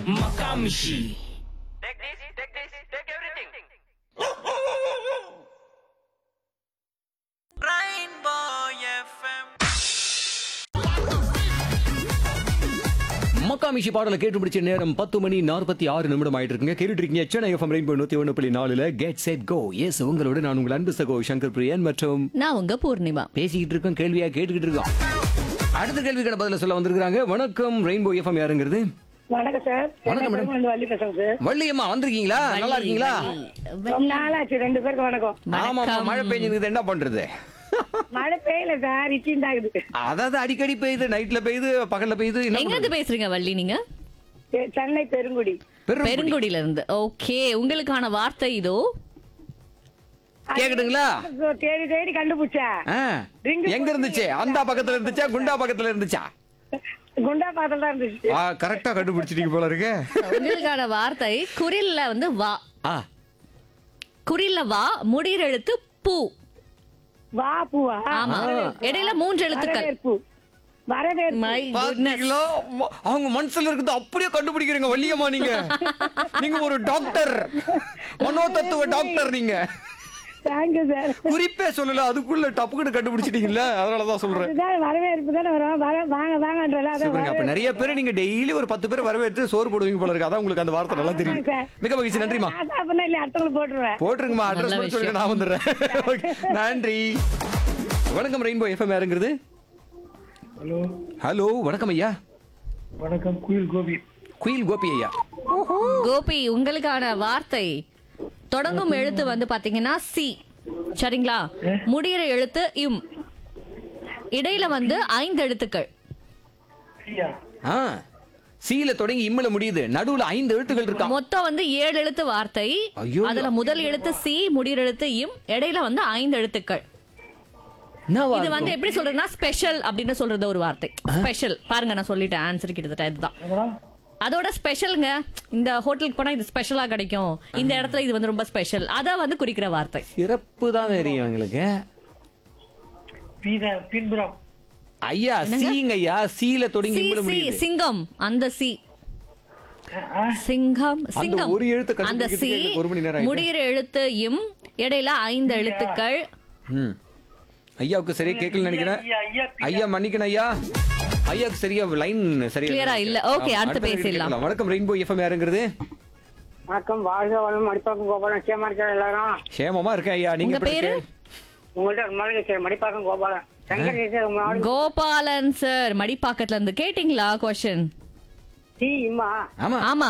Makamishi. Take this, take this, take everything. Rainbow FM. மக்காமிஷி பாடலை கேட்டு பிடிச்ச நேரம் பத்து மணி நாற்பத்தி ஆறு நிமிடம் ஆயிட்டு இருக்குங்க கேட்டுட்டு இருக்கீங்க சென்னை எஃப்எம் ரெயின்போ நூத்தி ஒன்று புள்ளி நாலுல கெட் செட் கோ எஸ் உங்களோட நான் உங்கள் அன்பு சகோ சங்கர் பிரியன் மற்றும் நான் உங்க பூர்ணிமா பேசிக்கிட்டு இருக்கோம் கேள்வியா கேட்டுக்கிட்டு இருக்கோம் அடுத்த கேள்விக்கான பதில சொல்ல வந்திருக்காங்க வணக்கம் ரெயின்போ எஃப்எம் யாருங்கிறது வணக்கம் சார் வணக்கம் மேடம். வந்து வள்ளி பேசுறேன் சார் வள்ளியம்மா வந்திருக்கீங்களா நல்லா இருக்கீங்களா ரொம்ப நாளாச்சு ரெண்டு பேருக்கு வணக்கம் ஆமா மழை பெஞ்சிருக்குது என்ன பண்றது மழை பெய்யல சார் இச்சின் ஆகுது அதாவது அடிக்கடி பெய்யுது நைட்ல பெய்யுது பகல்ல பெய்யுது என்ன எங்க பண்றது? இருந்து பேசுறீங்க வள்ளி நீங்க செ- சென்னை பெருங்குடி பெருங்குடி. பெருங்குடியில இருந்து ஓகே உங்களுக்கான வார்த்தை இதோ கேக்குதுங்களா தேடி தேடி கண்டுபிடிச்சா ஆ. எங்க இருந்துச்சு அந்த பக்கத்துல இருந்துச்சா குண்டா பக்கத்துல இருந்துச்சா குண்டா பாத்தல் தான் இருந்துச்சு ஆ, கரெக்டா கண்டுபிடிச்சிட்டீங்க போல இருக்கு உங்களுக்கான வார்த்தை குரில்ல வந்து வா ஆ குரில்ல வா முடிகிற எழுத்து பூ வா பூவா ஆமா இடையில மூன்று எழுத்துக்கள் வரவேற்பு வரவேற்பு மை பாத்தீங்களா ம- அவங்க மனசுல இருக்குது அப்படியே கண்டுபிடிக்கிறீங்க வள்ளியம்மா நீங்க நீங்க ஒரு டாக்டர் மனோதத்துவ டாக்டர் நீங்க தேங்க்யூ சார் குறிப்பே சொல்லல அதுக்குள்ள டப்புக்கிட்டு கண்டுபிடிச்சிட்டீங்கல்ல அதனாலதான் சொல்றேன் அதுதான் வரவேற்பு தானே வரும் வர வாங்க வாங்கன்றல அதான் சூப்பருங்க. அப்ப நிறைய பேர் நீங்க டெய்லி ஒரு பத்து பேர் வரவேற்று சோறு போடுவீங்க போல இருக்கு அதான் உங்களுக்கு அந்த வார்த்தை நல்லா தெரியும் சார். மிக மகிழ்ச்சி நன்றிமா நான் சாப்பிடணும் இல்லையா அடுத்தவங்களுக்கு போட்டுருவேன் போட்டுருங்கம்மா அட்ரஸ் நல்ல மட்டும் சொல்லுங்க நான் வந்துடுறேன் Okay. நன்றி வணக்கம் ரெயின்போ எஃப்எம் யாருங்கிறது ஹலோ ஹலோ வணக்கம் ஐயா வணக்கம் குயில் கோபி குயில் கோபி ஐயா கோபி உங்களுக்கான வார்த்தை தொடங்கும் எழுத்து வந்து பாத்தீங்கன்னா சி சரிங்களா முடிகிற எழுத்து இம் இடையில வந்து ஐந்து எழுத்துக்கள் ஐயா ஆ சீல தொடங்கி இம்முல முடியுது நடுவுல ஐந்து எழுத்துக்கள் இருக்கா மொத்தம் வந்து ஏழு எழுத்து வார்த்தை ஐயோ. அதுல முதல் எழுத்து சி முடிகிற எழுத்து இம் இடையில வந்து ஐந்து எழுத்துக்கள் என்னவா இது இருக்கும்? வந்து எப்படி சொல்றதுன்னா ஸ்பெஷல் அப்படின்னு சொல்றது ஒரு வார்த்தை ஸ்பெஷல் பாருங்க நான் சொல்லிட்டேன் ஆன்சர் கிட்டத்தட்ட இதுதான் மேடம் அதோட ஸ்பெஷலுங்க இந்த ஹோட்டலுக்கு போனா இது ஸ்பெஷலா கிடைக்கும் இந்த இடத்துல இது வந்து ரொம்ப ஸ்பெஷல் அத வந்து குறிக்கிற வார்த்தை சிறப்பு தான் தெரியும் எங்களுக்கு பீத பின்புறம் ஐயா சீங்க ஐயா சீல தொடங்கி சி இம்முல சி முடியுது சிங்கம் அந்த சி சிங்கம் சிங்கம் ஒரு எழுத்தை அந்த சி கண்டுபிடிக்கிறதுக்கு எனக்கு ஒரு மணி நேரம் ஆயிடுச்சு. முடிகிற எழுத்து இம் இடையில ஐந்து எழுத்துக்கள் ம். ஐயாவுக்கு சரியா கேட்கல நினைக்கிறேன் ஐயா ஐயா ஐயா மன்னிக்கணும் ஐயா ஐயாவுக்கு சரியா லைன் சரியா Clear ஆ இல்ல. Okay, ஆமா, அடுத்து அடுத்த பேசிடலாம். கேட்கலாம். வணக்கம் ரெயின்போ எஃப்எம் யாருங்கிறது வணக்கம் வாழ்க வளம் மடிப்பாக்கம் கோபாலம் சேமா இருக்கிற எல்லாரும் சேமமா இருக்கேன் ஐயா நீங்க உங்க எப்படி பேரு? இருக்கு? உங்கள்ட்ட ஒரு மாதிரி சார் மடிப்பாக்கம் கோபாலம் சங்கர் சார் உங்க நாடு கோபாலன் சார் மடிப்பாக்கத்துல இருந்து கேட்டிங்களா கொஸ்டின் சி இம்மா ஆமா ஆமா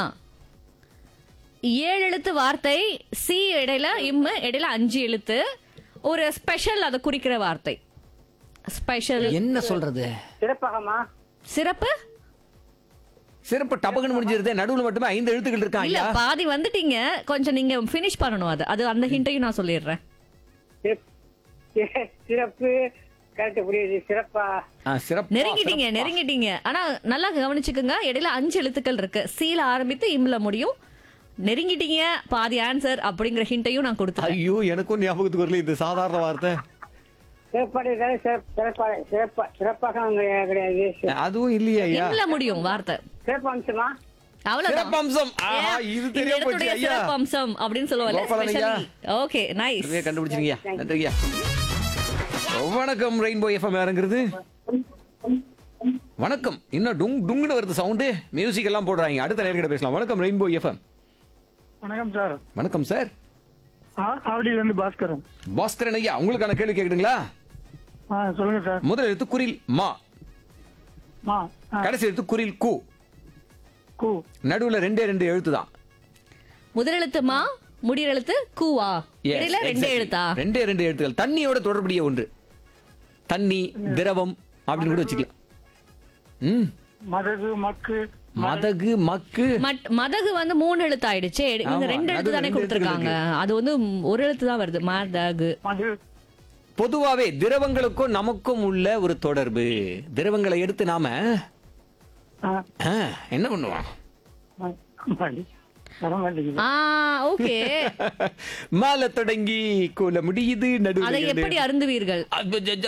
ஏழு எழுத்து வார்த்தை சி இடையில இம்மு இடையில அஞ்சு எழுத்து ஒரு ஸ்பெஷல் அதை குறிக்கிற வார்த்தை ஸ்பெஷல் என்ன சொல்றது சிறப்பாகமா சிறப்பு சிறப்பு டபக்குன்னு முடிஞ்சிருது நடுவுல மட்டுமே ஐந்து எழுத்துக்கள் இருக்கா இல்ல ஐயா பாதி வந்துட்டீங்க கொஞ்சம் நீங்க ஃபினிஷ் பண்ணணும் அது அது அந்த ஹிண்ட்டையும் நான் சொல்லிடுறேன் சிறப்- சி- சிறப்பு கரெக்ட் புரியுது சிறப்பா ஆ, சிறப்பா, நெருங்கிட்டீங்க சிறப்பா. நெருங்கிட்டீங்க ஆனா நல்லா கவனிச்சுக்கோங்க இடையில அஞ்சு எழுத்துக்கள் இருக்கு சீல ஆரம்பித்து இம்ல முடியும் நெருங்கிட்டீங்க பாதி ஆன்சர் அப்படிங்கிற ஹிண்ட்டையும் நான் கொடுத்தேன் ஐயோ எனக்கும் ஞாபகத்துக்கு வரல இது சாதாரண வார்த்தை சிறப்பாடு சிறப்பா சிறப்பா சிறப்பாக அங்க கிடையாது அதுவும் இல்லையா ஐயா இம்ல முடியும் வார்த்தை சிறப்பு அம்சமா அவ்வளவுதான் சிறப்பம்சம் ஆஹா, ஏன்? இது இந்த தெரியாம போச்சு இடத்துடைய ஐயா சிறப்பம்சம் அப்படின்னு சொல்லுவாங்க கோபாலன் ஐயா. ஓகே நைஸ் இதுவே கண்டுபிடிச்சிருங்க நன்றி ஐயா வணக்கம் ரெயின்போ எஃப்எம் யாருங்கிறது வணக்கம் இன்னும் டுங் டுங்குன்னு வருது சவுண்டு மியூசிக் எல்லாம் போடுறாங்க அடுத்த நேர்கிட்ட பேசலாம் வணக்கம் ரெயின்போ எஃப்எம் வணக்கம் சார் வணக்கம் சார் ஆவடியில இருந்து பாஸ்கரன் பாஸ்கரன் ஐயா உங்களுக்கான கேள்வி கேக்குதுங்களா ஆ சொல்லுங்க சார் முதல் எழுத்து குரில் மா மா ஆ, கடைசி எழுத்து குரில் கு கு நடுவுல ரெண்டே ரெண்டு எழுத்து தான் முதல் எழுத்து மா முடிகிற எழுத்து கூவா Yes, இடையில ரெண்டே exactly. எழுத்தா ரெண்டே ரெண்டு எழுத்துக்கள் தண்ணியோட தொடர்புடைய ஒன்று தண்ணி திரவம் அப்படின்னு கூட வச்சுக்கலாம் ம் மதகு மக்கு மதகு மக்கு மட் மதகு வந்து மூணு எழுத்து ஆயிடுச்சு இவங்க ஆமா, ரெண்டு எழுத்து நடுவுல தானே ரெண்டு கொடுத்துருக்காங்க அது வந்து ஒரு எழுத்து தான் வருது மதகு மது பொதுவாவே திரவங்களுக்கும் நமக்கும் உள்ள ஒரு தொடர்பு திரவங்களை எடுத்து நாம ஆ, ஆ, என்ன பண்ணுவோம் ம- மடி வர மாட்டேங்குது ஆ ஓகே மேல தொடங்கி கோல முடியுது அதை நடுவில் எப்படி அருந்துவீர்கள் அது